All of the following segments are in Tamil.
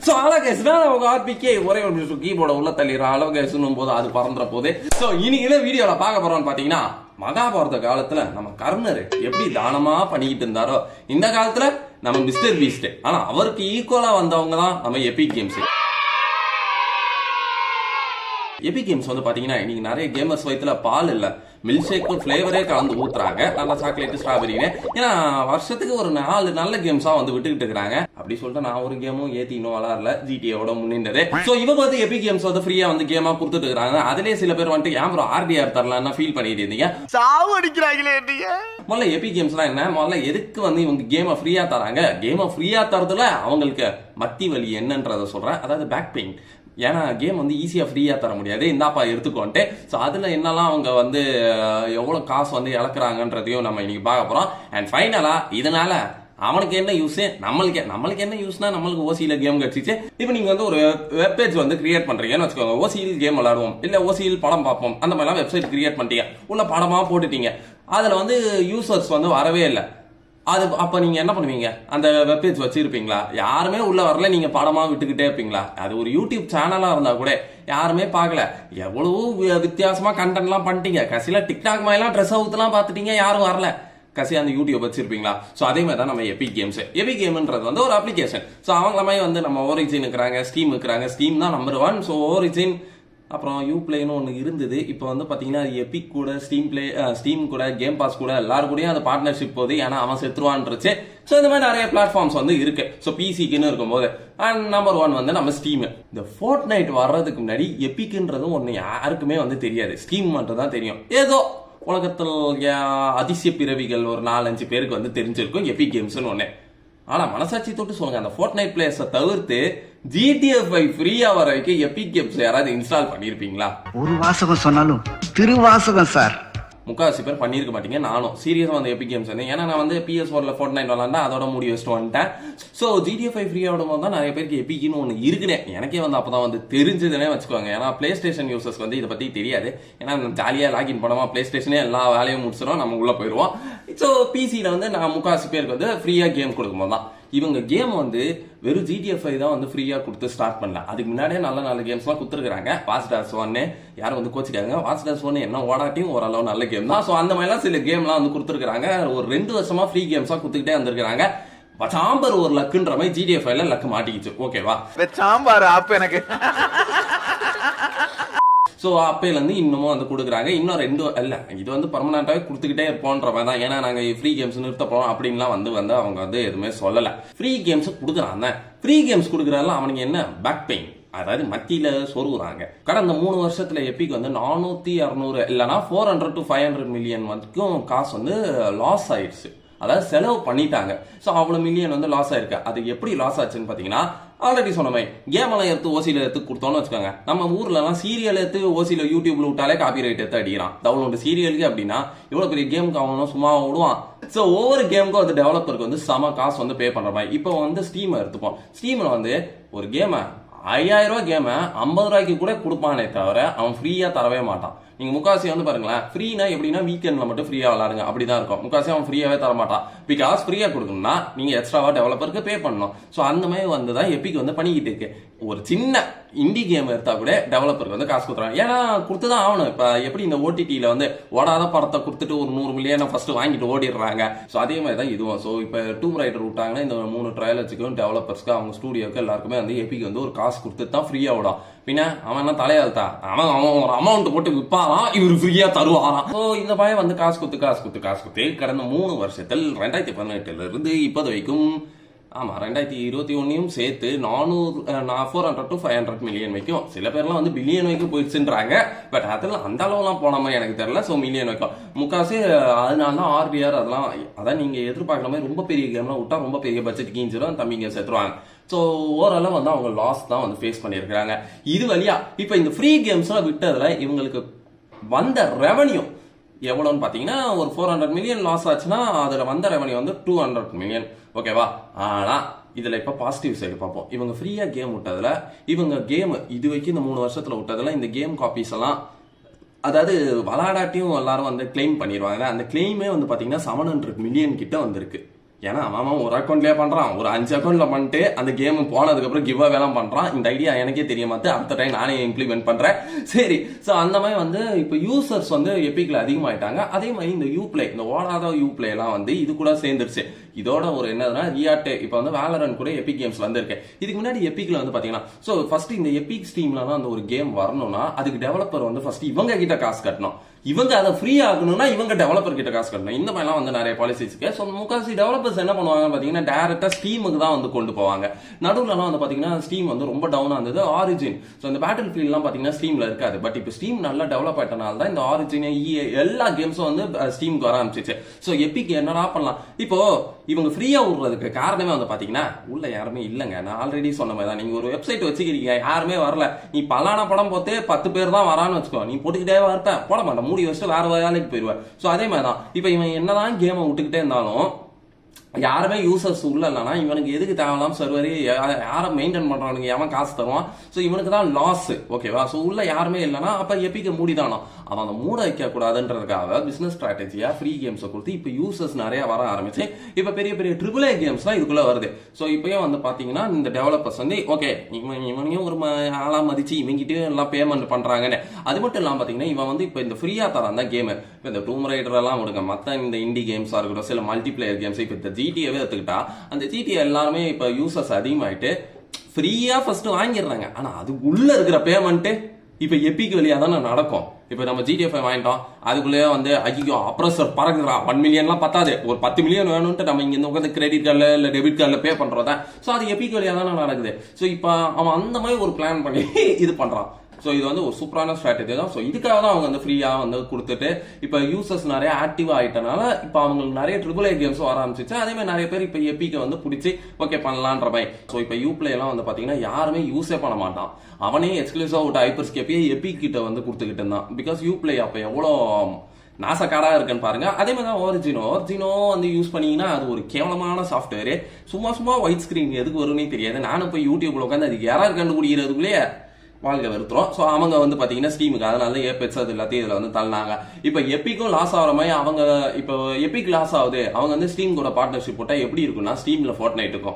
சோ அழகேஸ்னா அவங்க ஆர்பிக்கே ஒரே ஒரு நிமிஷம் கீபோர்ட உள்ள தள்ளிடுறான் அழகேசுன்னும் போது அது பறந்துற போது சோ இன்னைக்கு இந்த வீடியோல பார்க்க போறோம்னு பாத்தீங்கன்னா மகாபாரத காலத்துல நம்ம கர்ணர் எப்படி தானமா பண்ணிக்கிட்டு இருந்தாரோ இந்த காலத்துல நம்ம மிஸ்டர் பீஸ்ட் ஆனா அவருக்கு ஈக்குவலா வந்தவங்க தான் நம்ம எபிக் கேம்ஸ் எபிக் கேம்ஸ் வந்து பாத்தீங்கன்னா இன்னைக்கு நிறைய கேமர்ஸ் வயித்துல பால் இல்ல மில்க் ஷேக் ஃபிளேவரே கலந்து ஊத்துறாங்க நல்லா சாக்லேட் ஸ்ட்ராபெரின்னு ஏன்னா வருஷத்துக்கு ஒரு நாலு நல்ல கேம்ஸா வந்து விட்டுக்கிட்டு இருக்காங்க அப்படி சொல்லிட்டு நான் ஒரு கேமும் ஏத்தி இன்னும் வளரல ஜிடிஏவோட முன்னின்றது சோ இவங்க வந்து எபிக் கேம்ஸ் வந்து ஃப்ரீயா வந்து கேமா கொடுத்துட்டு இருக்காங்க அதுலயே சில பேர் வந்துட்டு ஏன் ப்ரோ ஆர்டிஆர் தரலாம்னு ஃபீல் பண்ணிட்டு இருந்தீங்க சாவு அடிக்கிறாங்களே நீங்க முதல்ல எபி கேம்ஸ்லாம் என்ன முதல்ல எதுக்கு வந்து இவங்க கேமை ஃப்ரீயா தராங்க கேமை ஃப்ரீயா தரதுல அவங்களுக்கு மத்தி வலி என்னன்றத சொல்றேன் அதாவது பேக் பெயின் ஏன்னா கேம் வந்து ஈஸியா ஃப்ரீயா தர முடியாது இந்தாப்பா எடுத்துக்கோன்ட்டு ஸோ அதுல என்னெல்லாம் அவங்க வந்து அஹ், எவ்வளவு காசு வந்து இழக்கிறாங்கன்றதையும் நம்ம இன்னைக்கு பார்க்க போறோம் அண்ட் ஃபைனலா இதனால அவனுக்கு என்ன யூஸ் நம்மளுக்கு நம்மளுக்கு என்ன யூஸ்னா நம்மளுக்கு ஓசியில கேம் கிடைச்சிச்சு இப்போ நீங்க வந்து ஒரு வெப்பேஜ் வந்து கிரியேட் பண்றீங்கன்னு வச்சுக்கோங்க ஓசியில் கேம் விளையாடுவோம் இல்ல ஓசியில் படம் பார்ப்போம் அந்த மாதிரிலாம் வெப்சைட் கிரியேட் பண்ணிட்டீங்க உள்ள படமா போட்டுட்டீங்க அதுல வந்து யூசர்ஸ் வந்து வரவே இல்லை அது அப்ப நீங்க என்ன பண்ணுவீங்க அந்த வெப்பேஜ் வச்சிருப்பீங்களா யாருமே உள்ள வரல நீங்க படமா விட்டுக்கிட்டே இருப்பீங்களா அது ஒரு யூடியூப் சேனலா இருந்தா கூட யாருமே பார்க்கல எவ்வளவு வி- வித்தியாசமா கண்டென்ட்லாம் பண்ணிட்டீங்க கடைசியில டிக்டாக் மாதிரிலாம் ட்ரெஸ் அவுத்துலாம் பார்த்துட்டீங்க யாரும் வரல கசி அந்த யூடியூப் வச்சிருப்பீங்களா ஸோ அதே மாதிரி தான் நம்ம எபிக் கேம்ஸ் எபிக் கேம்ன்றது வந்து ஒரு அப்ளிகேஷன் ஸோ அவங்கள மாதிரி வந்து நம்ம ஓரிஜின் இருக்கிறாங்க ஸ்டீம் இருக்கிறாங்க ஸ்டீம் தான் நம்பர் ஒன் ஸோ ஓரிஜின் அப்புறம் யூ பிளேன்னு ஒன்று இருந்தது இப்போ வந்து பார்த்தீங்கன்னா அது எபிக் கூட ஸ்டீம் பிளே ஸ்டீம் கூட கேம் பாஸ் கூட எல்லாரும் கூடயும் அந்த பார்ட்னர்ஷிப் போகுது ஏன்னா அவன் செத்துருவான்ருச்சு ஸோ இந்த மாதிரி நிறைய பிளாட்ஃபார்ம்ஸ் வந்து இருக்கு ஸோ பிசிக்குன்னு இருக்கும்போது அண்ட் நம்பர் ஒன் வந்து நம்ம ஸ்டீம் இந்த ஃபோர்ட் நைட் வர்றதுக்கு முன்னாடி எபிக்ன்றதும் ஒன்று யாருக்குமே வந்து தெரியாது ஸ்டீம் மட்டும் தான் தெரியும் ஏதோ உலகத்தில் யா- அதிசய பிறவிகள் ஒரு நாலஞ்சு பேருக்கு வந்து தெரிஞ்சிருக்கும் எபிக் கேம்ஸ்னு ஒன்று ஆனா மனசாட்சி தொட்டு சொல்லுங்க அந்த ஃபோர்ட் நைட் பிளேயர்ஸை தவிர்த்து ஜிடிஎஃப் ஃப்ரீயா வர வரைக்கும் எபிக் கேம்ஸ் யாராவது இன்ஸ்டால் பண்ணியிருப்பீங்களா ஒரு வாசகம் சொன்னாலும் திருவாசகம் சார் முக்காவாசி பேர் பண்ணியிருக்க மாட்டீங்க நானும் சீரியஸாக வந்து எபிக் கேம்ஸ் வந்து ஏன்னா நான் வந்து பிஎஸ் ஃபோர்ல ஃபோர்ட் நைன் விளாண்டா அதோட முடி வச்சுட்டு வந்துட்டேன் ஸோ ஜிடிஎஃப் ஃபைவ் ஃப்ரீயாக விடும்போது தான் நிறைய பேருக்கு எபிக்னு ஒன்று இருக்குனே எனக்கே வந்து அப்பதான் வந்து தெரிஞ்சதுனே வச்சுக்கோங்க ஏன்னா பிளே ஸ்டேஷன் யூசர்ஸ் வந்து இதை பத்தி தெரியாது ஏன்னா ஜாலியாக லாகின் பண்ணாமல் பிளே ஸ்டேஷனே எல்லா வேலையும் முடிச்சிடும் நம்ம உள்ள போயிடுவோம் ஸோ பிசியில் வந்து நான் முக்காவாசி பேருக்கு வந்து ஃப்ரீயாக கேம் கொடுக்கும்போது தான் இவங்க கேம் வந்து வெறும் ஜிடிஎஃப் தான் வந்து ஃப்ரீயா கொடுத்து ஸ்டார்ட் பண்ணல அதுக்கு முன்னாடியே நல்ல நல்ல கேம்ஸ்லாம் கொடுத்துருக்காங்க வாட்ச் டாஸ் ஒன்னு யாரும் வந்து கோச்சிக்காங்க வாட்ச் டாஸ் ஒன்னு என்ன ஓடாட்டியும் ஓரளவு நல்ல கேம் தான் ஸோ அந்த மாதிரிலாம் சில கேம்லாம் வந்து கொடுத்துருக்காங்க ஒரு ரெண்டு வருஷமா ஃப்ரீ கேம்ஸா கொடுத்துக்கிட்டே வந்திருக்காங்க சாம்பர் ஒரு லக்குன்ற மாதிரி ஜிடிஎஃப் லக்கு மாட்டிக்கிச்சு ஓகேவா சாம்பார் ஆப் எனக்கு ஸோ அப்பையில இருந்து இன்னமும் வந்து கொடுக்குறாங்க இன்னும் ரெண்டு இல்ல இது வந்து பர்மனண்டாவே கொடுத்துக்கிட்டே இருப்போன்ற மாதிரி தான் ஏன்னா நாங்க ஃப்ரீ கேம்ஸ் நிறுத்த போறோம் அப்படின்லாம் வந்து வந்து அவங்க வந்து எதுவுமே சொல்லல ஃப்ரீ கேம்ஸ் கொடுக்குறாங்க ஃப்ரீ கேம்ஸ் கொடுக்குறதெல்லாம் அவனுக்கு என்ன பேக் பெயின் அதாவது மத்தியில சொருகுறாங்க கடந்த மூணு வருஷத்துல எப்பிக் வந்து நானூத்தி அறுநூறு இல்லைன்னா four hundred to five hundred million வரைக்கும் காசு வந்து லாஸ் ஆயிடுச்சு அதாவது செலவு பண்ணிட்டாங்க ஸோ அவ்வளோ மில்லியன் வந்து லாஸ் ஆயிருக்கு அது எப்படி லாஸ் ஆச்சுன்னு பார்த்தீங்கன்னா ஆல்ரெடி சொன்ன மாதிரி கேம் எல்லாம் எடுத்து ஓசியில் எடுத்து கொடுத்தோம்னு வச்சுக்கோங்க நம்ம ஊர்ல எல்லாம் சீரியல் எடுத்து ஓசியில் யூடியூப்ல விட்டாலே காப்பி ரைட் எடுத்து அடிக்கிறான் டவுன்லோடு சீரியலுக்கு அப்படின்னா இவ்வளோ பெரிய கேமுக்கு அவனும் சும்மா விடுவான் ஸோ ஒவ்வொரு கேமுக்கும் வந்து டெவலப்பருக்கு வந்து செம காசு வந்து பே பண்ற மாதிரி இப்போ வந்து ஸ்டீமை எடுத்துப்போம் ஸ்டீமில் வந்து ஒரு கேமை ஐயாயிரம் ரூபாய் கேமை ஐம்பது ரூபாய்க்கு கூட கொடுப்பானே தவிர அவன் ஃப்ரீயா தரவே மாட்டான் நீங்க முக்காசி வந்து பாருங்களேன் ஃப்ரீனா எப்படின்னா வீக்கெண்ட்ல மட்டும் ஃப்ரீயா விளாடுங்க அப்படிதான் இருக்கும் முக்காசி அவன் ஃப்ரீயாவே தர மாட்டான் பிகாஸ் ஃப்ரீயா கொடுக்கணும்னா நீங்க எக்ஸ்ட்ராவா டெவலப்பருக்கு பே பண்ணணும் ஸோ அந்த மாதிரி வந்து தான் எப்பிக் வந்து பண்ணிக்கிட்டு இருக்கு ஒரு சின்ன இண்டி கேம் எடுத்தா கூட டெவலப்பருக்கு வந்து காசு கொடுத்துறாங்க ஏன்னா கொடுத்து தான் ஆகணும் இப்ப எப்படி இந்த ஓடிடியில வந்து ஓடாத படத்தை கொடுத்துட்டு ஒரு நூறு மில்லியனை ஃபர்ஸ்ட் வாங்கிட்டு ஓடிடுறாங்க ஸோ அதே மாதிரி தான் இதுவும் ஸோ இப்போ டூம் ரைடர் விட்டாங்கன்னா இந்த மூணு ட்ரையல் வச்சுக்கும் டெவலப்பர்ஸ்க்கு அவங்க ஸ்டூடியோக்கு எல்லாருக்குமே வந்து எப்பிக் வந்து ஒரு காசு கொடுத்து தான் ஃப்ரீயா விடும் பின்ன அவன் என்ன தலையாழ்த்தா அவன் அவன் ஒரு அமௌண்ட் போட்டு விற்பாராம் இவர் ஃப்ரீயா தருவாராம் ஸோ இந்த பையன் வந்து காசு கொடுத்து காசு கொடுத்து காசு கொடுத்து கடந்த மூணு வருஷத்தில் ரெண்டாயிரத்தி பதினெட்டுல இருந்து இப்போது வரைக்கும் ஆமா ரெண்டாயிரத்தி இருபத்தி ஒன்னையும் சேர்த்து நானூறு four hundred to five hundred million வைக்கும் சில பேர்லாம் வந்து பில்லியன் வரைக்கும் போயிடுச்சுன்றாங்க பட் அதெல்லாம் அந்த அளவுலாம் போன மாதிரி எனக்கு தெரியல ஸோ மில்லியன் வைக்கும் முக்காசி அதனால தான் ஆர்பிஆர் அதெல்லாம் அதான் நீங்க எதிர்பார்க்குற மாதிரி ரொம்ப பெரிய கேம்லாம் விட்டா ரொம்ப பெரிய பட்ஜெட் கீஞ்சிரும் தம்பிங்க செத்துருவாங்க ஸோ ஓரளவு வந்து அவங்க லாஸ் தான் வந்து ஃபேஸ் பண்ணியிருக்கிறாங்க இது வழியா இப்போ இந்த ஃப்ரீ கேம்ஸ்லாம் விட்டதுல இவங்களுக்கு வந்த ரெவன்யூ எவ்வளோன்னு பார்த்தீங்கன்னா ஒரு ஃபோர் ஹண்ட்ரட் மில்லியன் லாஸ் ஆச்சுன்னா அதில் வந்த ரெவன்யூ வந்து டூ ஹண்ட்ரட் மில்லியன் ஓகேவா ஆனால் இதில் இப்போ பாசிட்டிவ் சைடு பார்ப்போம் இவங்க ஃப்ரீயாக கேம் விட்டதுல இவங்க கேம் இது வரைக்கும் இந்த மூணு வருஷத்தில் விட்டதுல இந்த கேம் காப்பீஸ் எல்லாம் அதாவது விளாடாட்டியும் எல்லாரும் வந்து கிளைம் பண்ணிடுவாங்க அந்த கிளைமே வந்து பார்த்தீங்கன்னா செவன் ஹண்ட்ரட் மில்லியன் கிட்ட வந்திருக்கு ஏன்னா அவன் அவன் ஒரு அக்கௌண்ட்லயே பண்றான் ஒரு அஞ்சு அக்கௌண்ட்ல பண்ணிட்டு அந்த கேம் போனதுக்கு அப்புறம் கிவ் வேலாம் பண்றான் இந்த ஐடியா எனக்கே தெரிய மாத்து அடுத்த டைம் நானே இம்ப்ளிமெண்ட் பண்றேன் சரி சோ அந்த மாதிரி வந்து இப்போ யூசர்ஸ் வந்து எப்பிக்ல அதிகமாயிட்டாங்க அதே மாதிரி இந்த யூ பிளே இந்த ஓடாத யூ பிளே எல்லாம் வந்து இது கூட சேர்ந்துருச்சு இதோட ஒரு என்னதுன்னா ரியாட்டே இப்போ வந்து வேலரன் கூட எபிக் கேம்ஸ் வந்திருக்கு இதுக்கு முன்னாடி எப்பிக்ல வந்து பாத்தீங்கன்னா சோ ஃபர்ஸ்ட் இந்த எபிக் ஸ்டீம்ல தான் அந்த ஒரு கேம் வரணும்னா அதுக்கு டெவலப்பர் வந்து ஃபர்ஸ்ட் இவங்க கிட்ட காசு கட்டணும் இவங்க அதை ஃப்ரீ ஆகணும்னா இவங்க டெவலப்பர் கிட்ட காசு கட்டணும் இந்த மாதிரிலாம் வந்து நிறைய பாலிசிஸ் இருக்கு ஸோ முக்காசி டெவலப்பர்ஸ் என்ன பண்ணுவாங்க பாத்தீங்கன்னா டேரக்டா ஸ்டீமுக்கு தான் வந்து கொண்டு போவாங்க நடுவுலலாம் வந்து பாத்தீங்கன்னா ஸ்டீம் வந்து ரொம்ப டவுனா இருந்தது ஆரிஜின் ஸோ இந்த பேட்டில் ஃபீல்ட்லாம் பாத்தீங்கன்னா ஸ்டீம்ல இருக்காது பட் இப்போ ஸ்டீம் நல்லா டெவலப் ஆயிட்டனால தான் இந்த ஆரிஜின் எல்லா கேம்ஸும் வந்து ஸ்டீமுக்கு வர ஆரம்பிச்சிச்சு ஸோ எப்பிக் என்னடா பண்ணலாம் இப்போ இவங்க ஃப்ரீயா விடுறதுக்கு காரணமே வந்து பாத்தீங்கன்னா உள்ள யாருமே இல்லைங்க நான் ஆல்ரெடி சொன்ன மாதிரி தான் நீங்க ஒரு வெப்சைட் வச்சுக்கிறீங்க யாருமே வரல நீ பல்லான படம் போத்தே பத்து பேர் தான் வரான்னு வச்சுக்கோ நீ போட்டுக்கிட்டே வரப்ப போட மாட்டேன் மூடி வச்சுட்டு வேற வேலைக்கு போயிருவேன் ஸோ அதே மாதிரி தான் இப்போ இவன் என்னதான் கேமை விட்டுக்கிட்டே இருந்தாலும் யாருமே யூசர்ஸ் உள்ள இல்லைனா இவனுக்கு எதுக்கு தேவையில்லாம சர்வரு யாரை மெயின்டைன் பண்றானுங்க எவன் காசு தருவான் ஸோ இவனுக்கு தான் லாஸ் ஓகேவா ஸோ உள்ள யாருமே இல்லைனா அப்ப எப்பிக்க மூடிதானோ அவன் அந்த மூட வைக்க கூடாதுன்றதுக்காக பிசினஸ் ஸ்ட்ராட்டஜியா ஃப்ரீ கேம்ஸை கொடுத்து இப்போ யூசர்ஸ் நிறைய வர ஆரம்பிச்சு இப்போ பெரிய பெரிய ட்ரிபிள் ஏ கேம்ஸ் தான் இதுக்குள்ள வருது ஸோ இப்பயும் வந்து பாத்தீங்கன்னா இந்த டெவலப்பர்ஸ் வந்து ஓகே இவன் இவனையும் ஒரு ம- ஆளா மதிச்சு இவங்கிட்டயும் எல்லாம் பேமெண்ட் பண்றாங்கன்னு அது மட்டும் இல்லாம பாத்தீங்கன்னா இவன் வந்து இப்போ இந்த ஃப்ரீயா தரான் தான் கேம் இப்போ இந்த டூம் ரைடர் எல்லாம் விடுங்க மத்த இந்த இண்டி கேம்ஸா இருக்கட்டும் சில மல்டிபிளேயர் கேம்ஸ் இப்போ இந்த ஜிடிஏவே எடுத்துக்கிட்டா அந்த ஜிடிஏ எல்லாருமே இப்போ யூசர்ஸ் அதிகமாயிட்டு ஃப்ரீயா ஃபர்ஸ்ட் வாங்கிடுறாங்க ஆனா அது உள்ள இருக்கிற பேமெண்ட் இப்ப எப்பிக்கு வழியா தானே நடக்கும் இப்ப நம்ம ஜிடிஎஃப் வாங்கிட்டோம் அதுக்குள்ளேயே வந்து ஐயோ அப்ரஸர் பறக்குறா ஒன் மில்லியன்லாம் பத்தாது ஒரு பத்து மில்லியன் வேணும்ட்டு நம்ம இங்க இருந்து உட்காந்து கிரெடிட் கார்டுல இல்ல டெபிட் கார்டுல பே பண்றதா சோ அது எப்பிக்கு வழியா தானே நடக்குது சோ இப்ப அவன் அந்த மாதிரி ஒரு பிளான் பண்ணி இது பண்றான் ஸோ இது வந்து ஒரு சூப்பரான ஸ்ட்ராட்டஜி தான் ஸோ இதுக்காக தான் அவங்க வந்து ஃப்ரீயாக வந்து கொடுத்துட்டு இப்போ யூசர்ஸ் நிறைய ஆக்டிவ் ஆயிட்டனால இப்போ அவங்களுக்கு நிறைய ட்ரிபிள் ஏ கேம்ஸ் வர ஆரம்பிச்சிச்சு அதே மாதிரி நிறைய பேர் இப்போ எப்பிக்கு வந்து பிடிச்சி ஓகே பண்ணலான்ற மாதிரி ஸோ இப்போ யூ எல்லாம் வந்து பார்த்தீங்கன்னா யாருமே யூஸே பண்ண மாட்டான் அவனே எக்ஸ்க்ளூசிவா விட்ட ஹைப்பர் ஸ்கேப்பே எப்பிக் கிட்ட வந்து கொடுத்துக்கிட்டு இருந்தான் பிகாஸ் யூ பிளே அப்போ எவ்வளோ நாசக்காரா இருக்குன்னு பாருங்க அதே மாதிரி தான் ஒரிஜினோ ஒரிஜினோ வந்து யூஸ் பண்ணீங்கன்னா அது ஒரு கேவலமான சாஃப்ட்வேர் சும்மா சும்மா ஒயிட் ஸ்கிரீன் எதுக்கு வரும்னே தெரியாது நானும் போய் யூடியூப்ல உட்காந்து அதுக்கு யாராவது கண்டுபிடிக்கிறதுக்குள்ளேயே வாழ்க்கை வெறுத்துரும் ஸோ அவங்க வந்து பாத்தீங்கன்னா ஸ்டீமுக்கு அதனால ஏபெட்ஸ் அது எல்லாத்தையும் இதுல வந்து தள்ளினாங்க இப்போ எப்பிக்கும் லாஸ் ஆகிற மாதிரி அவங்க இப்போ எப்பிக் லாஸ் ஆகுது அவங்க வந்து ஸ்டீம் கூட பார்ட்னர்ஷிப் போட்டா எப்படி இருக்கும்னா ஸ்டீம்ல ஃபோர்ட் நைட் இருக்கும்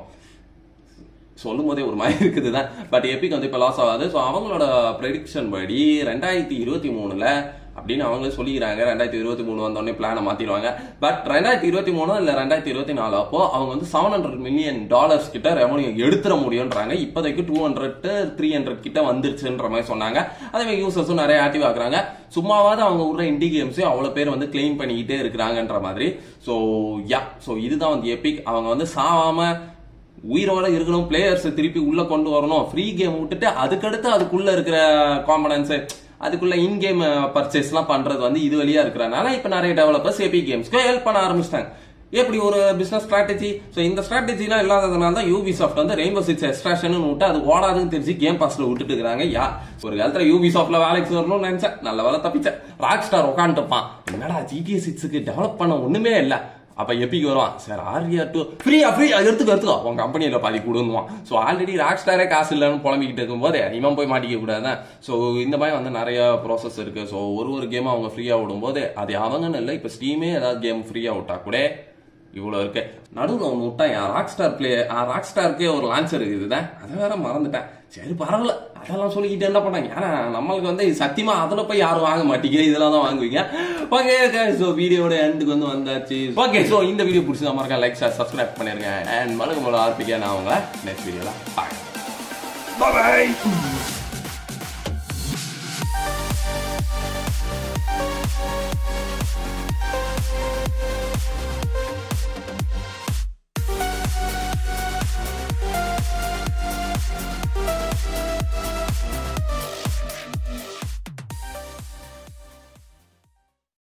சொல்லும் போதே ஒரு மாதிரி இருக்குது தான் பட் எப்பிக் வந்து இப்போ லாஸ் ஆகாது ஸோ அவங்களோட ப்ரெடிக்ஷன் படி ரெண்டாயிரத்தி இருபத்தி மூணுல அப்படின்னு அவங்களே சொல்லிக்கிறாங்க ரெண்டாயிரத்தி இருபத்தி மூணு வந்தோடனே பிளானை மாத்திடுவாங்க பட் ரெண்டாயிரத்தி இருபத்தி மூணு இல்ல ரெண்டாயிரத்தி இருபத்தி நாலு அப்போ அவங்க வந்து செவன் ஹண்ட்ரட் மில்லியன் டாலர்ஸ் கிட்ட ரெவன்யூ எடுத்துட முடியும்ன்றாங்க இப்போதைக்கு டூ ஹண்ட்ரட் த்ரீ ஹண்ட்ரட் கிட்ட வந்துருச்சுன்ற மாதிரி சொன்னாங்க அதே மாதிரி யூசர்ஸும் நிறைய ஆக்டிவ் ஆகுறாங்க சும்மாவாவது அவங்க விடுற இண்டி கேம்ஸையும் அவ்வளவு பேர் வந்து கிளைம் பண்ணிக்கிட்டே இருக்கிறாங்கன்ற மாதிரி ஸோ யா ஸோ இதுதான் வந்து எப்பிக் அவங்க வந்து சாவாம உயிரோட இருக்கணும் பிளேயர்ஸ் திருப்பி உள்ள கொண்டு வரணும் ஃப்ரீ கேம் விட்டுட்டு அதுக்கடுத்து அதுக்குள்ள இருக்கிற காம்பனன்ஸ் அதுக்குள்ள இன் கேம் பர்ச்சேஸ் எல்லாம் பண்றது வந்து இது வழியா இருக்கிறனால இப்ப நிறைய டெவலப்பர்ஸ் ஏபி கேம்ஸ்க்கு ஹெல்ப் பண்ண ஆரம்பிச்சிட்டாங்க எப்படி ஒரு பிசினஸ் ஸ்ட்ராட்டஜி ஸோ இந்த ஸ்ட்ராட்டஜிலாம் இல்லாததுனால தான் யூபி சாஃப்ட் வந்து ரெயின்போ சிக்ஸ் எக்ஸ்ட்ராஷன் விட்டு அது ஓடாதுன்னு தெரிஞ்சு கேம் பாஸ்ல விட்டுட்டு இருக்காங்க யா ஒரு காலத்துல யூபி சாஃப்ட்ல வேலைக்கு வரணும்னு நினைச்சேன் நல்ல வேலை தப்பிச்சேன் ராக் ஸ்டார் உட்காந்துப்பான் என்னடா ஜிடிஏ சிக்ஸுக்கு டெவலப் பண்ண ஒண்ணுமே இல்லை அப்ப எப்பிக்கு வருவான் சார் ஆர்யா டூ ஃப்ரீயா ஃப்ரீயா எடுத்துக்கோ எடுத்துக்கோ உங்க கம்பெனியில பாதி கொடுங்குவான் ஸோ ஆல்ரெடி ராக் ஸ்டாரே காசு இல்லைன்னு புலம்பிக்கிட்டு இருக்கும்போது இவன் போய் மாட்டிக்க கூடாது ஸோ இந்த மாதிரி வந்து நிறைய ப்ராசஸ் இருக்கு ஸோ ஒரு ஒரு கேம் அவங்க ஃப்ரீயா விடும்போது அது அவங்கன்னு இல்லை இப்போ ஸ்டீமே ஏதாவது கேம் ஃப்ரீயா விட்டா கூட இவ்வளவு இருக்கு நடுவில் ஒன்று விட்டா என் ராக் ஸ்டார் பிளே ராக் ஸ்டாருக்கே ஒரு லான்ச்சர் இருக்குதுதான் அதை வேற மறந்துட்டேன் சரி பரவாயில்ல அதெல்லாம் சொல்லிக்கிட்டு என்ன பண்ணாங்க ஏன்னா நம்மளுக்கு வந்து சத்தியமா அதுல போய் யாரும் வாங்க மாட்டீங்க இதெல்லாம் தான் வாங்குவீங்க ஓகே ஸோ வீடியோட எண்டுக்கு வந்து வந்தாச்சு ஓகே ஸோ இந்த வீடியோ பிடிச்சதா மறக்க லைக் ஷேர் சப்ஸ்கிரைப் பண்ணிருங்க அண்ட் மலக்கு மலை ஆர்பிக்கா நான் உங்களை நெக்ஸ்ட் வீடியோல பாய் பாய்